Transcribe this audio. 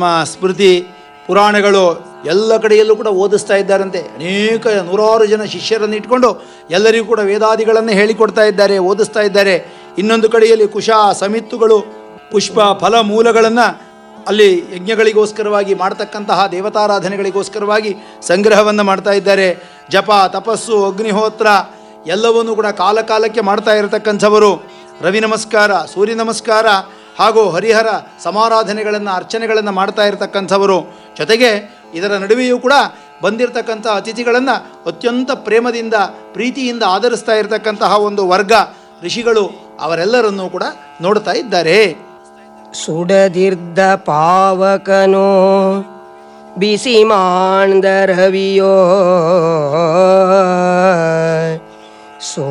ನಮ್ಮ ಸ್ಮೃತಿ ಪುರಾಣಗಳು ಎಲ್ಲ ಕಡೆಯಲ್ಲೂ ಕೂಡ ಓದಿಸ್ತಾ ಇದ್ದಾರಂತೆ ಅನೇಕ ನೂರಾರು ಜನ ಶಿಷ್ಯರನ್ನು ಇಟ್ಕೊಂಡು ಎಲ್ಲರಿಗೂ ಕೂಡ ವೇದಾದಿಗಳನ್ನು ಹೇಳಿಕೊಡ್ತಾ ಇದ್ದಾರೆ ಓದಿಸ್ತಾ ಇದ್ದಾರೆ ಇನ್ನೊಂದು ಕಡೆಯಲ್ಲಿ ಕುಶ ಸಮಿತ್ತುಗಳು ಪುಷ್ಪ ಫಲ ಮೂಲಗಳನ್ನು ಅಲ್ಲಿ ಯಜ್ಞಗಳಿಗೋಸ್ಕರವಾಗಿ ಮಾಡ್ತಕ್ಕಂತಹ ದೇವತಾರಾಧನೆಗಳಿಗೋಸ್ಕರವಾಗಿ ಸಂಗ್ರಹವನ್ನು ಮಾಡ್ತಾ ಇದ್ದಾರೆ ಜಪ ತಪಸ್ಸು ಅಗ್ನಿಹೋತ್ರ ಎಲ್ಲವನ್ನೂ ಕೂಡ ಕಾಲ ಕಾಲಕ್ಕೆ ಮಾಡ್ತಾ ಇರತಕ್ಕಂಥವರು ರವಿ ನಮಸ್ಕಾರ ಸೂರ್ಯ ನಮಸ್ಕಾರ ಹಾಗೂ ಹರಿಹರ ಸಮಾರಾಧನೆಗಳನ್ನು ಅರ್ಚನೆಗಳನ್ನು ಮಾಡ್ತಾ ಇರತಕ್ಕಂಥವರು ಜೊತೆಗೆ ಇದರ ನಡುವೆಯೂ ಕೂಡ ಬಂದಿರತಕ್ಕಂಥ ಅತಿಥಿಗಳನ್ನು ಅತ್ಯಂತ ಪ್ರೇಮದಿಂದ ಪ್ರೀತಿಯಿಂದ ಆಧರಿಸ್ತಾ ಇರತಕ್ಕಂತಹ ಒಂದು ವರ್ಗ ಋಷಿಗಳು ಅವರೆಲ್ಲರನ್ನೂ ಕೂಡ ನೋಡ್ತಾ ಇದ್ದಾರೆ ಸುಡದಿರ್ದ ಪಾವಕನೋ ಬಿಸಿ ಮಾಣ್ದ ರವಿಯೋ